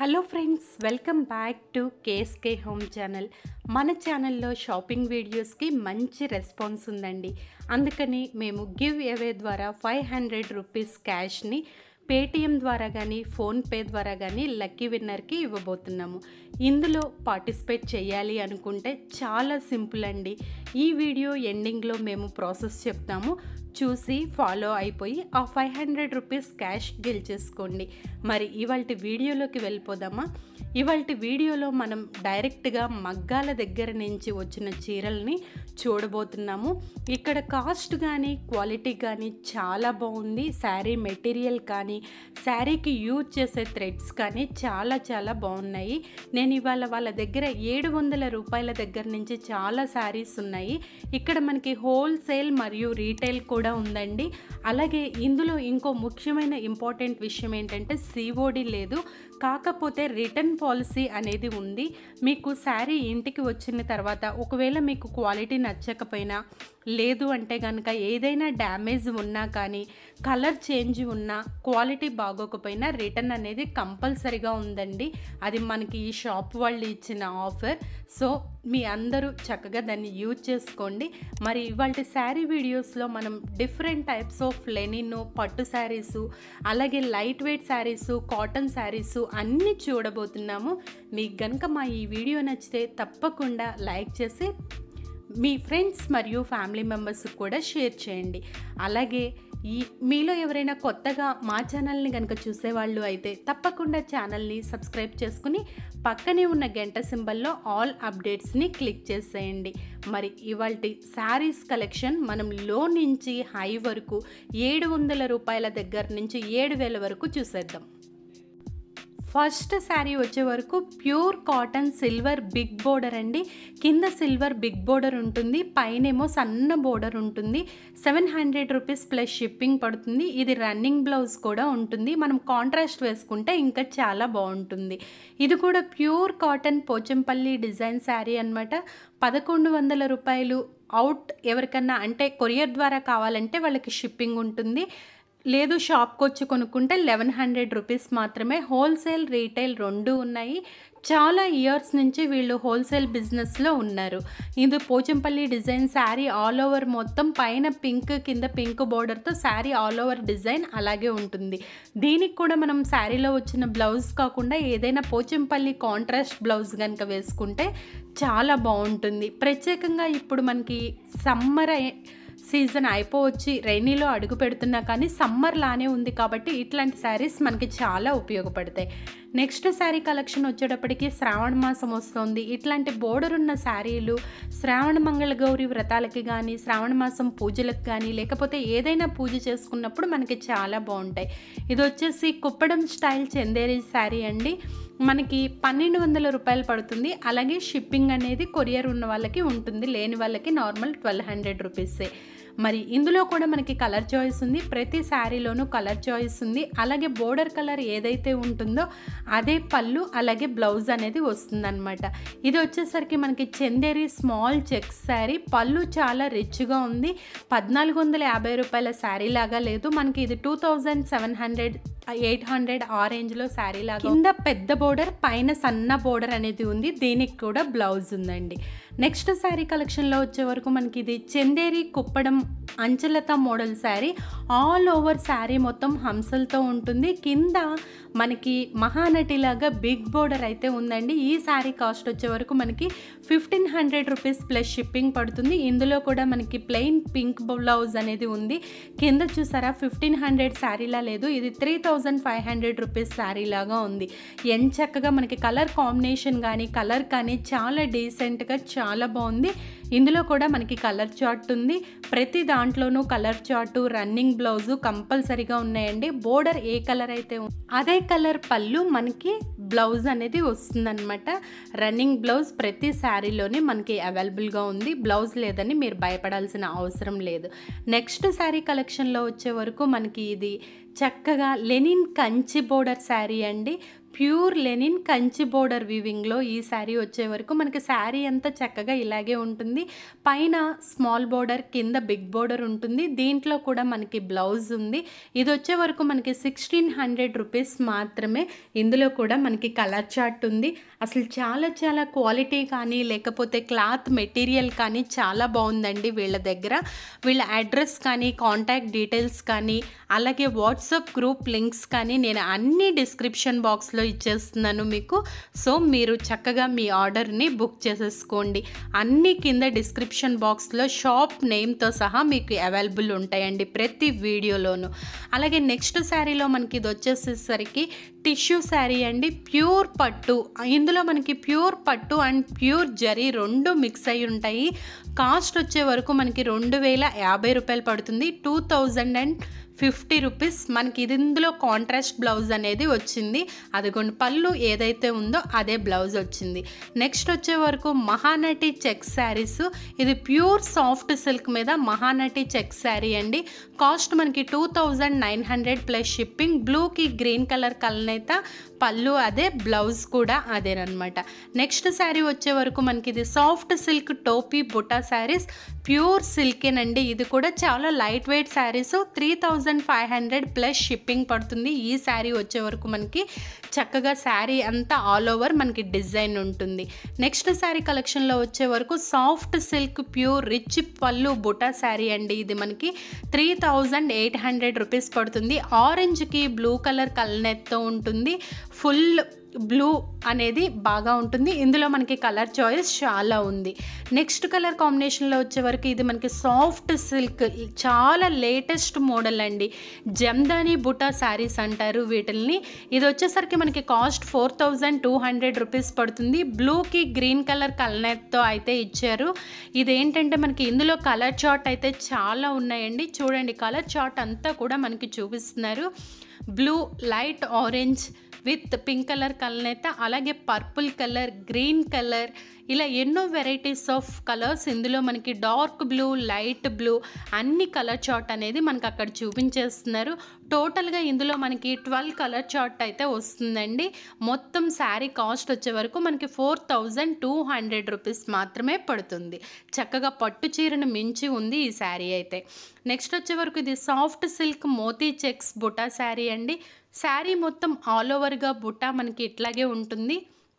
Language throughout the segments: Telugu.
hello friends welcome back to KSK home channel మన ఛానల్లో షాపింగ్ వీడియోస్కి మంచి రెస్పాన్స్ ఉందండి అందుకని మేము గివ్ అవే ద్వారా ఫైవ్ హండ్రెడ్ రూపీస్ క్యాష్ని పేటిఎం ద్వారా కానీ ఫోన్పే ద్వారా కానీ లక్కీ విన్నర్కి ఇవ్వబోతున్నాము ఇందులో పార్టిసిపేట్ చేయాలి అనుకుంటే చాలా సింపుల్ అండి ఈ వీడియో ఎండింగ్లో మేము ప్రాసెస్ చెప్తాము చూసి ఫాలో అయిపోయి ఆ ఫైవ్ హండ్రెడ్ రూపీస్ క్యాష్ గెలిచేసుకోండి మరి ఇవాళ వీడియోలోకి వెళ్ళిపోదామా ఇవాళ వీడియోలో మనం డైరెక్ట్గా మగ్గాల దగ్గర నుంచి వచ్చిన చీరల్ని చూడబోతున్నాము ఇక్కడ కాస్ట్ కానీ క్వాలిటీ కానీ చాలా బాగుంది శారీ మెటీరియల్ కానీ శారీకి యూజ్ చేసే థ్రెడ్స్ కానీ చాలా చాలా బాగున్నాయి నేను ఇవాళ వాళ్ళ దగ్గర ఏడు వందల రూపాయల దగ్గర నుంచి చాలా శారీస్ ఉన్నాయి ఇక్కడ మనకి హోల్సేల్ మరియు రీటైల్ కూడా ఉందండి అలాగే ఇందులో ఇంకో ముఖ్యమైన ఇంపార్టెంట్ విషయం ఏంటంటే సిఓడి లేదు కాకపోతే రిటర్న్ పాలసీ అనేది ఉంది మీకు శారీ ఇంటికి వచ్చిన తర్వాత ఒకవేళ మీకు క్వాలిటీ నచ్చకపోయినా లేదు అంటే కనుక ఏదైనా డ్యామేజ్ ఉన్నా కానీ కలర్ చేంజ్ ఉన్నా క్వాలిటీ బాగోకపోయినా రిటర్న్ అనేది కంపల్సరీగా ఉందండి అది మనకి ఈ షాప్ వాళ్ళు ఇచ్చిన ఆఫర్ సో మీ అందరూ చక్కగా దాన్ని యూజ్ చేసుకోండి మరి ఇవాళ శారీ వీడియోస్లో మనం డిఫరెంట్ టైప్స్ ఆఫ్ లెనిన్ పట్టు శారీసు అలాగే light weight saris cotton saris అన్నీ చూడబోతున్నాము మీకు గనుక మా ఈ వీడియో నచ్చితే తప్పకుండా లైక్ చేసి మీ ఫ్రెండ్స్ మరియు ఫ్యామిలీ మెంబర్స్కి కూడా షేర్ చేయండి అలాగే ఈ మీలో ఎవరైనా కొత్తగా మా ఛానల్ని కనుక చూసేవాళ్ళు అయితే తప్పకుండా ఛానల్ని సబ్స్క్రైబ్ చేసుకుని పక్కనే ఉన్న గంట సింబల్లో ఆల్ అప్డేట్స్ని క్లిక్ చేసేయండి మరి ఇవాళ శారీస్ కలెక్షన్ మనం లో నుంచి హై వరకు ఏడు వందల రూపాయల దగ్గర నుంచి ఏడు వేల వరకు చూసేద్దాం ఫస్ట్ శారీ వచ్చే వరకు pure cotton silver big border అండి కింద సిల్వర్ బిగ్ బోర్డర్ ఉంటుంది పైనేమో సన్న బోర్డర్ ఉంటుంది seven hundred rupees plus shipping పడుతుంది ఇది రన్నింగ్ బ్లౌజ్ కూడా ఉంటుంది మనం కాంట్రాస్ట్ వేసుకుంటే ఇంకా చాలా బాగుంటుంది ఇది కూడా pure cotton Pochampally design sari అనమాట పదకొండు వందల రూపాయలు అవుట్ ఎవరికన్నా అంటే కొరియర్ ద్వారా కావాలంటే వాళ్ళకి షిప్పింగ్ ఉంటుంది లేదు షాప్కి వచ్చి కొనుక్కుంటే లెవెన్ హండ్రెడ్ రూపీస్ మాత్రమే హోల్సేల్ రీటైల్ రెండు ఉన్నాయి చాలా ఇయర్స్ నుంచి వీళ్ళు హోల్సేల్ బిజినెస్లో ఉన్నారు ఇది Pochampally design sari all over మొత్తం పైన పింక్ కింద పింక్ బోర్డర్తో శారీ ఆల్ ఓవర్ డిజైన్ అలాగే ఉంటుంది దీనికి కూడా మనం శారీలో వచ్చిన బ్లౌజ్ కాకుండా ఏదైనా పోచంపల్లి కాంట్రాస్ట్ బ్లౌజ్ కనుక వేసుకుంటే చాలా బాగుంటుంది ప్రత్యేకంగా ఇప్పుడు మనకి సమ్మర్ సీజన్ అయిపోవచ్చి రైనీలో అడుగు పెడుతున్నా కానీ సమ్మర్ లానే ఉంది కాబట్టి ఇట్లాంటి శారీస్ మనకి చాలా ఉపయోగపడతాయి నెక్స్ట్ శారీ కలెక్షన్ వచ్చేటప్పటికి శ్రావణ మాసం వస్తుంది ఇట్లాంటి బోర్డర్ ఉన్న శారీలు శ్రావణ మంగళ గౌరి వ్రతాలకి కానీ శ్రావణ మాసం పూజలకు కానీ లేకపోతే ఏదైనా పూజ చేసుకున్నప్పుడు మనకి చాలా బాగుంటాయి ఇది వచ్చేసి కుప్పడం స్టైల్ చందేరి శారీ అండి మనకి పన్నెండు వందల రూపాయలు పడుతుంది అలాగే షిప్పింగ్ అనేది కొరియర్ ఉన్న వాళ్ళకి ఉంటుంది లేని వాళ్ళకి నార్మల్ ట్వెల్వ్ హండ్రెడ్ రూపీసే మరి ఇందులో కూడా మనకి కలర్ చాయిస్ ఉంది ప్రతి శారీలోనూ కలర్ చాయిస్ ఉంది అలాగే బోర్డర్ కలర్ ఏదైతే ఉంటుందో అదే పళ్ళు అలాగే బ్లౌజ్ అనేది వస్తుందన్నమాట ఇది వచ్చేసరికి మనకి చందేరి స్మాల్ చెక్స్ శారీ పళ్ళు చాలా రిచ్గా ఉంది పద్నాలుగు వందల యాభై రూపాయల శారీ లాగా లేదు మనకి ఇది two thousand seven hundred eight hundred ఆ రేంజ్లో శారీ లాగా కింద పెద్ద బోర్డర్ పైన సన్న బోర్డర్ అనేది ఉంది దీనికి కూడా బ్లౌజ్ ఉందండి నెక్స్ట్ శారీ కలెక్షన్లో వచ్చే వరకు మనకి ఇది చందేరి కుప్పడం అంచలత model sari all over sari మొత్తం హంసలతో ఉంటుంది కింద మనకి మహానటిలాగా బిగ్ బోర్డర్ అయితే ఉందండి ఈ శారీ కాస్ట్ వచ్చే వరకు మనకి fifteen hundred rupees plus shipping పడుతుంది ఇందులో కూడా మనకి ప్లెయిన్ పింక్ బ్లౌజ్ అనేది ఉంది కింద చూసారా ఫిఫ్టీన్ హండ్రెడ్ శారీలా లేదు ఇది three thousand five hundred rupees sari లాగా ఉంది ఎంత చక్కగా మనకి కలర్ కాంబినేషన్ కానీ కలర్ కానీ చాలా డీసెంట్గా చాలా బాగుంది ఇందులో కూడా మనకి కలర్ చార్ట్ ఉంది ప్రతి దాంట్లోనూ కలర్ చార్టు రన్నింగ్ బ్లౌజు కంపల్సరీగా ఉన్నాయండి బోర్డర్ ఏ కలర్ అయితే అదే కలర్ పళ్ళు మనకి బ్లౌజ్ అనేది వస్తుందన్నమాట రన్నింగ్ బ్లౌజ్ ప్రతి శారీలోనే మనకి అవైలబుల్గా ఉంది బ్లౌజ్ లేదని మీరు భయపడాల్సిన అవసరం లేదు నెక్స్ట్ శారీ కలెక్షన్లో వచ్చే వరకు మనకి ఇది చక్కగా లెనిన్ కంచి బోర్డర్ శారీ అండి ప్యూర్ లెనిన్ కంచి బోర్డర్ వీవింగ్లో ఈ శారీ వచ్చే వరకు మనకి శారీ అంతా చక్కగా ఇలాగే ఉంటుంది పైన స్మాల్ బోర్డర్ కింద బిగ్ బోర్డర్ ఉంటుంది దీంట్లో కూడా మనకి బ్లౌజ్ ఉంది ఇది వచ్చే వరకు మనకి సిక్స్టీన్ హండ్రెడ్ రూపీస్ మాత్రమే ఇందులో కూడా మనకి కలర్ చార్ట్ ఉంది అసలు చాలా చాలా క్వాలిటీ కానీ లేకపోతే క్లాత్ మెటీరియల్ కానీ చాలా బాగుందండి వీళ్ళ దగ్గర వీళ్ళ అడ్రస్ కానీ కాంటాక్ట్ డీటెయిల్స్ కానీ అలాగే వాట్సాప్ గ్రూప్ లింక్స్ కానీ నేను అన్ని డిస్క్రిప్షన్ బాక్స్లో ఇచ్చేస్తున్నాను మీకు సో మీరు చక్కగా మీ ఆర్డర్ని బుక్ చేసేసుకోండి అన్ని కింద డిస్క్రిప్షన్ బాక్స్లో షాప్ నేమ్తో సహా మీకు అవైలబుల్ ఉంటాయండి ప్రతి వీడియోలోను అలాగే నెక్స్ట్ శారీలో మనకి ఇది వచ్చేసేసరికి టిష్యూ శారీ అండి ప్యూర్ పట్టు ఇందులో మనకి ప్యూర్ పట్టు అండ్ ప్యూర్ జరీ రెండు మిక్స్ అయి ఉంటాయి కాస్ట్ వచ్చే వరకు మనకి రెండు వేల యాభై రూపాయలు పడుతుంది two thousand and fifty rupees మనకి ఇది ఇందులో కాంట్రాస్ట్ బ్లౌజ్ అనేది వచ్చింది అదిగోండి పళ్ళు ఏదైతే ఉందో అదే బ్లౌజ్ వచ్చింది నెక్స్ట్ వచ్చే వరకు మహానటి చెక్ శారీస్ ఇది ప్యూర్ సాఫ్ట్ సిల్క్ మీద మహానటి చెక్ శారీ అండి కాస్ట్ మనకి two thousand nine hundred plus shipping బ్లూకి గ్రీన్ కలర్ కలనైతే పళ్ళు అదే బ్లౌజ్ కూడా అదేనమాట నెక్స్ట్ శారీ వచ్చే వరకు మనకి ఇది సాఫ్ట్ సిల్క్ టోపీ బుటా శారీస్ ప్యూర్ సిల్కేనండి ఇది కూడా చాలా light weight saris three thousand five hundred plus shipping పడుతుంది ఈ శారీ వచ్చే వరకు మనకి చక్కగా శారీ అంతా ఆల్ ఓవర్ మనకి డిజైన్ ఉంటుంది నెక్స్ట్ శారీ కలెక్షన్లో వచ్చే వరకు సాఫ్ట్ సిల్క్ ప్యూర్ రిచ్ పళ్ళు బుటా శారీ అండి ఇది మనకి three thousand eight hundred rupees పడుతుంది ఆరెంజ్కి బ్లూ కలర్ కలనెత్తో ఉంటుంది ఫుల్ బ్లూ అనేది బాగా ఉంటుంది ఇందులో మనకి కలర్ చాయిస్ చాలా ఉంది నెక్స్ట్ కలర్ కాంబినేషన్లో వచ్చే వరకు ఇది మనకి సాఫ్ట్ సిల్క్ చాలా లేటెస్ట్ మోడల్ అండి జమ్దాని బుటా శారీస్ అంటారు వీటిల్ని ఇది వచ్చేసరికి మనకి కాస్ట్ ఫోర్ థౌజండ్ టూ హండ్రెడ్ రూపీస్ పడుతుంది బ్లూకి గ్రీన్ కలర్ కలర్తో అయితే ఇచ్చారు ఇదేంటంటే మనకి ఇందులో కలర్ చార్ట్ అయితే చాలా ఉన్నాయండి చూడండి కలర్ చార్ట్ అంతా కూడా మనకి చూపిస్తున్నారు blue light orange with pink colour colour అలాగే పర్పుల్ కలర్ గ్రీన్ కలర్ ఇలా ఎన్నో వెరైటీస్ ఆఫ్ కలర్స్ ఇందులో మనకి డార్క్ బ్లూ లైట్ బ్లూ అన్ని కలర్ చార్ట్ అనేది మనకి అక్కడ చూపించేస్తున్నారు టోటల్గా ఇందులో మనకి ట్వెల్వ్ కలర్ చార్ట్ అయితే వస్తుందండి మొత్తం శారీ కాస్ట్ వచ్చే వరకు మనకి four thousand two hundred rupees మాత్రమే పడుతుంది చక్కగా పట్టు చీరను మించి ఉంది ఈ శారీ అయితే నెక్స్ట్ వచ్చే వరకు ఇది సాఫ్ట్ సిల్క్ మోతీ చెక్స్ బుటా శారీ అండి శారీ మొత్తం ఆల్ ఓవర్గా బుట్ట మనకి ఇట్లాగే ఉంటుంది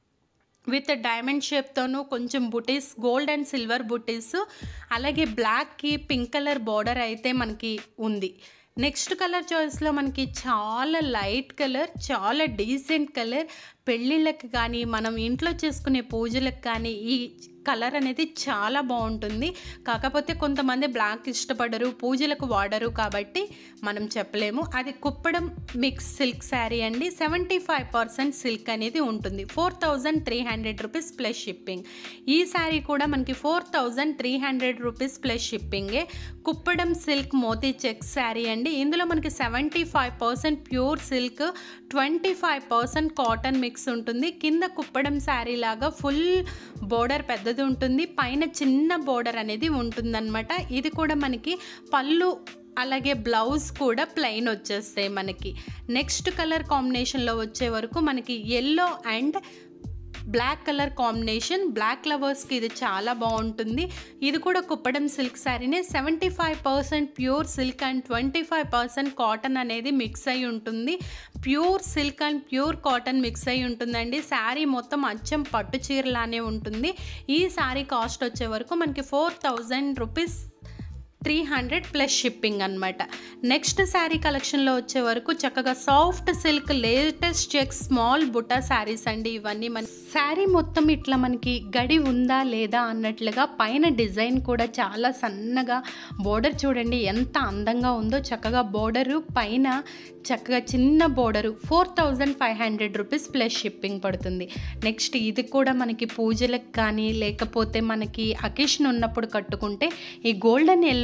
విత్ డైమండ్ షేప్తోనూ కొంచెం బుటీస్ గోల్డ్ అండ్ సిల్వర్ బుటీస్ అలాగే బ్లాక్కి పింక్ కలర్ బార్డర్ అయితే మనకి ఉంది నెక్స్ట్ కలర్ చాయిస్లో మనకి చాలా లైట్ కలర్ చాలా డీసెంట్ కలర్ పెళ్ళిళ్ళకి కానీ మనం ఇంట్లో చేసుకునే పూజలకు కానీ ఈ కలర్ అనేది చాలా బాగుంటుంది కాకపోతే కొంతమంది బ్లాక్ ఇష్టపడరు పూజలకు వాడరు కాబట్టి మనం చెప్పలేము అది కుప్పడం మిక్స్ సిల్క్ శారీ అండి సెవెంటీ ఫైవ్ పర్సెంట్ సిల్క్ అనేది ఉంటుంది four thousand three hundred rupees plus shipping ఈ శారీ కూడా మనకి four thousand three hundred rupees plus షిప్పింగే కుప్పడం సిల్క్ మోతీ చెక్ శారీ అండి ఇందులో మనకి seventy five percent pure silk twenty five percent cotton mix ఉంటుంది కింద కుప్పడం శారీ లాగా ఫుల్ బోర్డర్ పెద్దది ఉంటుంది పైన చిన్న బోర్డర్ అనేది ఉంటుందన్నమాట ఇది కూడా మనకి పళ్ళు అలాగే బ్లౌజ్ కూడా ప్లెయిన్ వచ్చేస్తాయి మనకి నెక్స్ట్ కలర్ కాంబినేషన్లో వచ్చే వరకు మనకి yellow and black colour combination black లవర్స్కి ఇది చాలా బాగుంటుంది ఇది కూడా కుప్పడం సిల్క్ శారీనే seventy five percent pure silk and twenty five percent cotton అనేది మిక్స్ అయి ఉంటుంది pure silk and pure cotton mix అయి ఉంటుందండి శారీ మొత్తం అచ్చం పట్టు చీరలానే ఉంటుంది ఈ శారీ కాస్ట్ వచ్చే వరకు మనకి four thousand rupees three hundred plus shipping అనమాట నెక్స్ట్ శారీ కలెక్షన్లో వచ్చే వరకు చక్కగా soft silk latest check small బుట్టా శారీస్ అండి ఇవన్నీ మన శారీ మొత్తం ఇట్లా మనకి గడి ఉందా లేదా అన్నట్లుగా పైన డిజైన్ కూడా చాలా సన్నగా బోర్డర్ చూడండి ఎంత అందంగా ఉందో చక్కగా బోర్డరు పైన చక్కగా చిన్న border four thousand five hundred rupees plus shipping పడుతుంది నెక్స్ట్ ఇది కూడా మనకి పూజలకు కానీ లేకపోతే మనకి అకేషన్ ఉన్నప్పుడు కట్టుకుంటే ఈ గోల్డెన్ ఎల్లో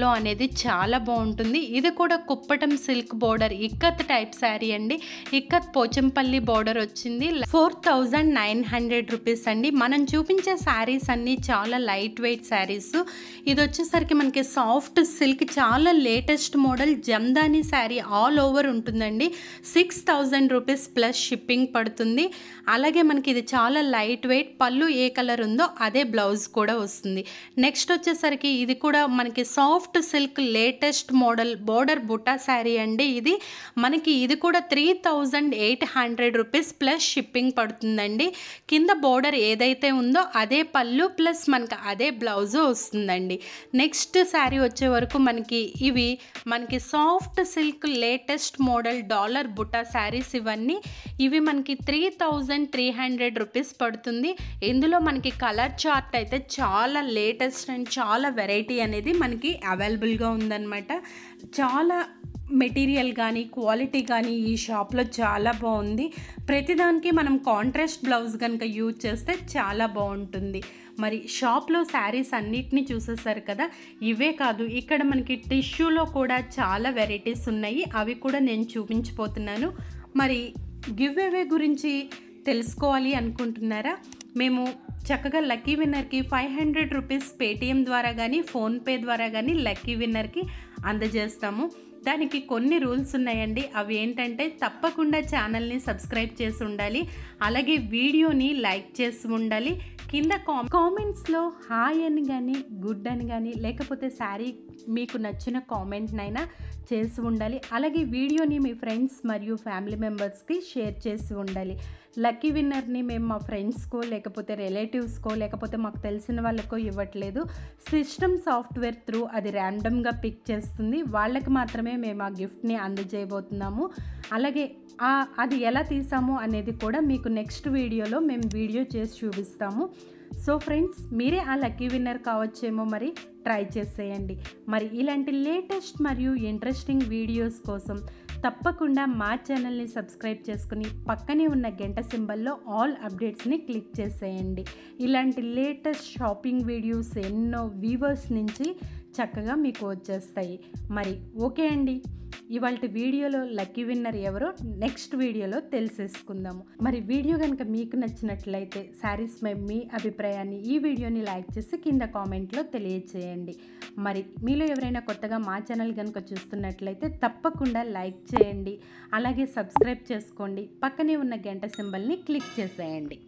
పళ్ళులో అనేది చాలా బాగుంటుంది ఇది కూడా Kuppadam silk border ikat type sari అండి ఇక్కత్ పోచంపల్లి బోర్డర్ వచ్చింది four thousand nine hundred rupees అండి మనం చూపించే శారీస్ అన్నీ చాలా లైట్ వెయిట్ శారీస్ ఇది వచ్చేసరికి మనకి సాఫ్ట్ సిల్క్ చాలా latest model Jamdani sari all over ఉంటుందండి six thousand rupees plus shipping పడుతుంది అలాగే మనకి ఇది చాలా లైట్ వెయిట్ పళ్ళు ఏ కలర్ ఉందో అదే బ్లౌజ్ కూడా వస్తుంది నెక్స్ట్ వచ్చేసరికి ఇది కూడా మనకి soft silk latest model border బుట్టా శారీ అండి ఇది మనకి ఇది కూడా three thousand eight hundred rupees plus shipping పడుతుందండి కింద బోర్డర్ ఏదైతే ఉందో అదే పళ్ళు ప్లస్ మనకి అదే బ్లౌజ్ వస్తుందండి నెక్స్ట్ శారీ వచ్చే వరకు మనకి ఇవి మనకి soft silk latest model dollar బుట్టా శారీస్ ఇవన్నీ ఇవి మనకి three thousand three hundred rupees పడుతుంది ఇందులో మనకి కలర్ చార్ట్ అయితే చాలా లేటెస్ట్ అండ్ చాలా వెరైటీ అనేది మనకి అవైలబుల్గా ఉందన్నమాట చాలా మెటీరియల్ కానీ క్వాలిటీ కానీ ఈ షాప్లో చాలా బాగుంది ప్రతిదానికి మనం కాంట్రాస్ట్ బ్లౌజ్ కనుక యూజ్ చేస్తే చాలా బాగుంటుంది మరి షాప్లో శారీస్ అన్నిటినీ చూసేసారు కదా ఇవే కాదు ఇక్కడ మనకి టిష్యూలో కూడా చాలా వెరైటీస్ ఉన్నాయి అవి కూడా నేను చూపించిపోతున్నాను మరి గివ్ అవే గురించి తెలుసుకోవాలి అనుకుంటున్నారా మేము చక్కగా లక్కీ విన్నర్కి ఫైవ్ హండ్రెడ్ రూపీస్ పేటిఎం ద్వారా కానీ ఫోన్పే ద్వారా కానీ లక్కీ విన్నర్కి అందజేస్తాము దానికి కొన్ని రూల్స్ ఉన్నాయండి అవి ఏంటంటే తప్పకుండా ఛానల్ని సబ్స్క్రైబ్ చేసి ఉండాలి అలాగే వీడియోని లైక్ చేసి ఉండాలి కింద కా కామెంట్స్లో హాయ్ అని కానీ గుడ్ అని కానీ లేకపోతే శారీ మీకు నచ్చిన కామెంట్నైనా చేసి ఉండాలి అలాగే వీడియోని మీ ఫ్రెండ్స్ మరియు ఫ్యామిలీ మెంబర్స్కి షేర్ చేసి ఉండాలి లక్కీ విన్నర్ని మేము మా ఫ్రెండ్స్కో లేకపోతే రిలేటివ్స్కో లేకపోతే మాకు తెలిసిన వాళ్ళకో ఇవ్వట్లేదు సిస్టమ్ సాఫ్ట్వేర్ త్రూ అది ర్యాండమ్గా పిక్ చేస్తుంది వాళ్ళకి మాత్రమే మేము ఆ గిఫ్ట్ని అందజేయబోతున్నాము అలాగే ఆ అది ఎలా తీసాము అనేది కూడా మీకు నెక్స్ట్ వీడియోలో మేము వీడియో చేసి చూపిస్తాము సో ఫ్రెండ్స్ మీరే ఆ లక్కీ విన్నర్ కావచ్చేమో మరి ట్రై చేసేయండి మరి ఇలాంటి లేటెస్ట్ మరియు ఇంట్రెస్టింగ్ వీడియోస్ కోసం తప్పకుండా మా ఛానల్ని సబ్స్క్రైబ్ చేసుకుని పక్కనే ఉన్న గంట సింబల్లో ఆల్ అప్డేట్స్ని క్లిక్ చేసేయండి ఇలాంటి లేటెస్ట్ షాపింగ్ వీడియోస్ ఎన్నో వీవర్స్ నుంచి చక్కగా మీకు వచ్చేస్తాయి మరి ఓకే అండి ఇవాళ వీడియోలో లక్కీ విన్నర్ ఎవరో నెక్స్ట్ వీడియోలో తెలిసేసుకుందాము మరి వీడియో కనుక మీకు నచ్చినట్లయితే శారీస్ పై మీ అభిప్రాయాన్ని ఈ వీడియోని లైక్ చేసి కింద కామెంట్లో తెలియచేయండి మరి మీలో ఎవరైనా కొత్తగా మా ఛానల్ కనుక చూస్తున్నట్లయితే తప్పకుండా లైక్ చేయండి అలాగే సబ్స్క్రైబ్ చేసుకోండి పక్కనే ఉన్న గంట సింబల్ని క్లిక్ చేసేయండి